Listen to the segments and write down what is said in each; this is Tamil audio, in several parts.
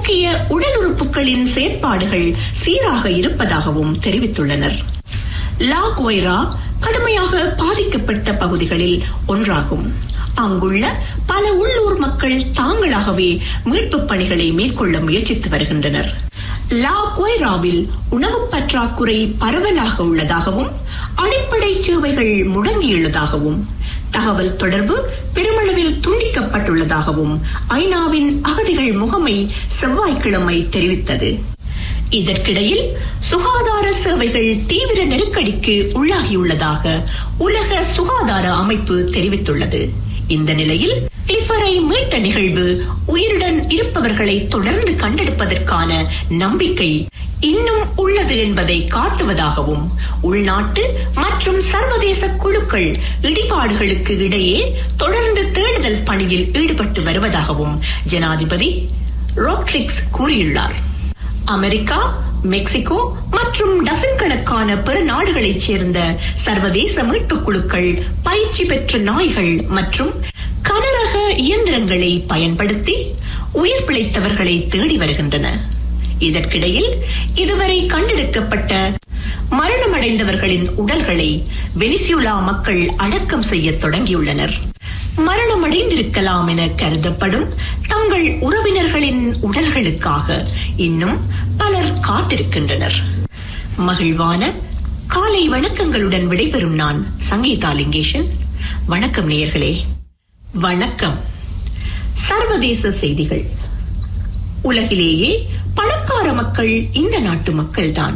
முக்கிய உடல் உறுப்புகளின் செயற்பாடுகள் சீராக இருப்பதாகவும் தெரிவித்துள்ளனர் லா குவைரா கடுமையாக பாதிக்கப்பட்ட பகுதிகளில் ஒன்றாகும் அங்குள்ள பல உள்ளூர் மக்கள் தாங்களாகவே மீட்புப் பணிகளை மேற்கொள்ள முயற்சித்து வருகின்றனர் லா குவைராவில் உணவு பற்றாக்குறை பரவலாக உள்ளதாகவும் அடிப்படை சேவைகள் முடங்கியுள்ளதாகவும் தகவல் தொடர்பு பெருமளவில் துண்டிக்கப்பட்டுள்ளதாகவும் ஐநாவின் அகதிகள் முகமை செவ்வாய்க்கிழமை தெரிவித்தது இதற்கிடையில் சுகாதார சேவைகள் தீவிர நெருக்கடிக்கு உள்ளாகியுள்ளதாக உலக சுகாதார அமைப்பு தெரிவித்துள்ளது இந்த நிலையில் கிளிஃபரை மீட்ட நிகழ்வு உயிருடன் இருப்பவர்களை தொடர்ந்து கண்டெடுப்பதற்கான நம்பிக்கை இன்னும் உள்ளது என்பதை காட்டுவதாகவும் உள்நாட்டு மற்றும் சர்வதேச குழுக்கள் இடிபாடுகளுக்கு இடையே தொடர்ந்து தேடுதல் பணியில் ஈடுபட்டு வருவதாகவும் ஜனாதிபதி ரோட்ரிக்ஸ் கூறியுள்ளார் அமெரிக்கா மெக்சிகோ மற்றும் டசன் கணக்கான பிற நாடுகளைச் சேர்ந்த சர்வதேச மீட்புக் குழுக்கள் பயிற்சி பெற்ற நாய்கள் மற்றும் கனரக இயந்திரங்களை பயன்படுத்தி உயிர் பிழைத்தவர்களை தேடி வருகின்றன இதற்கிடையில் இதுவரை கண்டெடுக்கப்பட்ட மரணமடைந்தவர்களின் உடல்களை வெனிசுலா மக்கள் அடக்கம் செய்ய தொடங்கியுள்ளனர் மரணமடைந்திருக்கலாம் என கருதப்படும் தங்கள் உறவினர்களின் உடல்களுக்காக இன்னும் பலர் காத்திருக்கின்றனர் மகிழ்வான காலை வணக்கங்களுடன் விடைபெறும் நான் சங்கீதா லிங்கேஷன் வணக்கம் நேயர்களே வணக்கம் சர்வதேச செய்திகள் உலகிலேயே பணக்கார மக்கள் இந்த நாட்டு மக்கள்தான்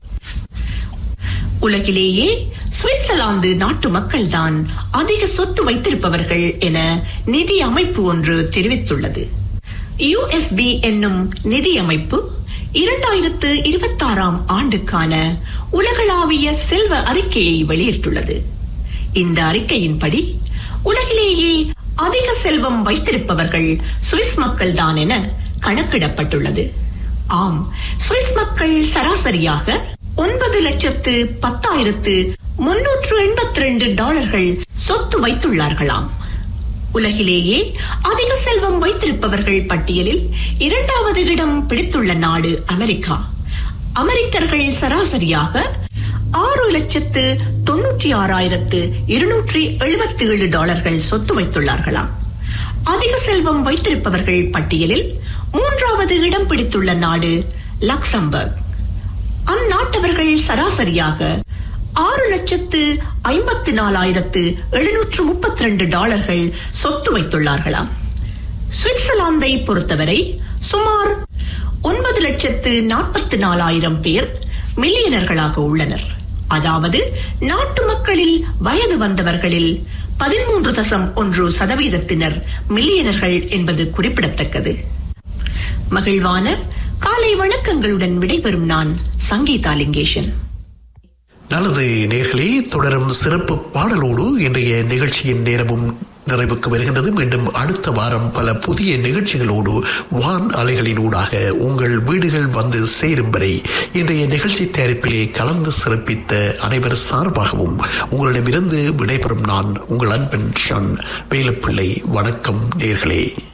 உலகிலேயே சுவிட்சர்லாந்து நாட்டு மக்கள்தான் அதிக சொத்து வைத்திருப்பவர்கள் என நிதி அமைப்பு ஒன்று தெரிவித்துள்ளது யுஎஸ்பி என்னும் நிதி அமைப்பு இரண்டாயிரத்து இருபத்தாறாம் ஆண்டுக்கான உலகளாவிய செல்வ அறிக்கையை வெளியிட்டுள்ளது இந்த அறிக்கையின்படி உலகிலேயே அதிக செல்வம் வைத்திருப்பவர்கள் சுவிஸ் மக்கள்தான் என கணக்கிடப்பட்டுள்ளது ஆம் சுவிஸ் மக்கள் சராசரியாக ஒன்பது லட்சத்து பத்தாயிரத்து முன்னூற்று எண்பத்தி ரெண்டு டாலர்கள் சொத்து வைத்துள்ளார்களாம் உலகிலேயே அதிக செல்வம் வைத்திருப்பவர்கள் பட்டியலில் இரண்டாவது இடம் பிடித்துள்ள நாடு அமெரிக்கா அமெரிக்கர்கள் சராசரியாக ஆறு லட்சத்து தொன்னூற்றி ஆறாயிரத்து இருநூற்றி எழுபத்தி ஏழு டாலர்கள் சொத்து வைத்துள்ளார்களாம் அதிக செல்வம் வைத்திருப்பவர்கள் பட்டியலில் மூன்றாவது இடம் பிடித்துள்ள நாடு லக்சம்பர்க் அந்நாட்டவர்கள் சராசரியாக ஆறு லட்சத்து ஐம்பத்தி நாலாயிரத்து எழுநூற்று முப்பத்தி ரெண்டு டாலர்கள் சொத்து வைத்துள்ளார்களாம் சுவிட்சர்லாந்தை பொறுத்தவரை சுமார் ஒன்பது லட்சத்து நாற்பத்தி நாலாயிரம் பேர் மில்லியனர்களாக உள்ளனர் அதாவது நாட்டு மக்களில் வயது வந்தவர்களில் பதிமூன்று தசம் ஒன்று சதவீதத்தினர் மில்லியனர்கள் என்பது குறிப்பிடத்தக்கது மகிழ்வான காலை வணக்கங்களுடன் விடைபெறும் நான் சங்கீதா லிங்கேஷன் நல்லது நேர்களே தொடரும் சிறப்பு பாடலோடு இன்றைய நிகழ்ச்சியின் நேரமும் நிறைவுக்கு வருகின்றது மீண்டும் அடுத்த வாரம் பல புதிய நிகழ்ச்சிகளோடு வான் அலைகளினூடாக உங்கள் வீடுகள் வந்து சேரும் வரை இன்றைய நிகழ்ச்சி தயாரிப்பிலே கலந்து சிறப்பித்த அனைவர் சார்பாகவும் உங்களிடமிருந்து விடைபெறும் நான் உங்கள் அன்பன் ஷன் வேலுப்பிள்ளை வணக்கம் நேர்களே